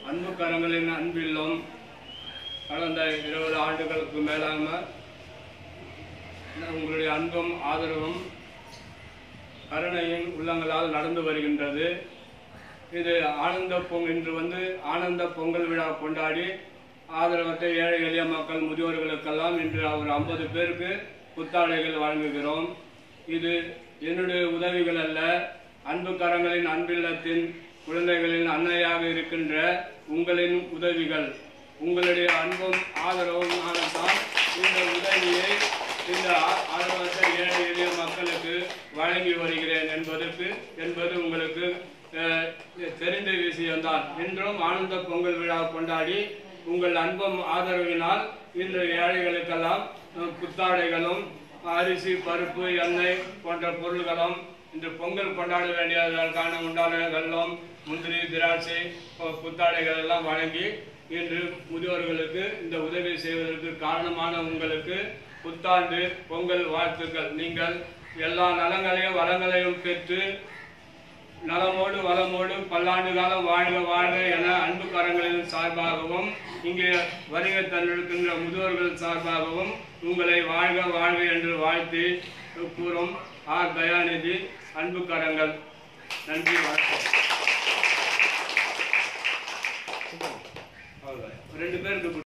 அன்புக்கரங்களின் அன்பில்லும் கடந்த இருபது ஆண்டுகளுக்கு மேலாக உங்களுடைய அன்பும் ஆதரவும் கருணையின் உள்ளங்களால் நடந்து வருகின்றது இது ஆனந்த பொங்கல் இன்று வந்து ஆனந்த பொங்கல் விழா கொண்டாடி ஆதரவற்ற ஏழை எளிய மக்கள் முதியோர்களுக்கெல்லாம் இன்று ஒரு ஐம்பது பேருக்கு புத்தாடைகள் வழங்குகிறோம் இது என்னுடைய உதவிகள் அல்ல அன்பு கரங்களின் அன்பில்லத்தின் குழந்தைகளின் அன்னையாக இருக்கின்ற உங்களின் உதவிகள் உங்களுடைய அன்பும் ஆதரவும் தான் இந்த உதவியை இந்த ஆ- ஆதரவற்ற ஏழை எளிய மக்களுக்கு வழங்கி வருகிறேன் என்பதற்கு என்பது உங்களுக்கு அஹ், தெரிந்த விஷயம்தான் இன்றும் ஆனந்த பொங்கல் விழா கொண்டாடி உங்கள் அன்பும் ஆதரவினால் இந்த ஏழைகளுக்கெல்லாம் அஹ், புத்தாடைகளும் அரிசி பருப்பு எண்ணெய் போன்ற பொருள்களும் இன்று பொங்கல் கொண்டாட வேண்டியதற்கான உண்டான வெல்லம் முந்திரி திராட்சை பு- புத்தாடைகள் எல்லாம் வழங்கி இன்று முதியோர்களுக்கு இந்த உதவி செய்வதற்கு காரணமான உங்களுக்கு புத்தாண்டு பொங்கல் வாழ்த்துக்கள் நீங்கள் எல்லா நலங்களையும் வளங்களையும் பெற்று நலமோடு வளமோடு பல்லாண்டு காலம் வாழ்க வாழ்க என அன்பு கரங்களின் சார்பாகவும் இங்கே வருகை தந்திருக்கின்ற முதியோர்கள் சார்பாகவும் உங்களை வாழ்க வாழ்க என்று வாழ்த்தி கூறும் ஆர் தயாநிதி அன்பு கரங்கள் நன்றி வணக்கம் அவ்வளவுதான். ரெண்டு பேருக்கு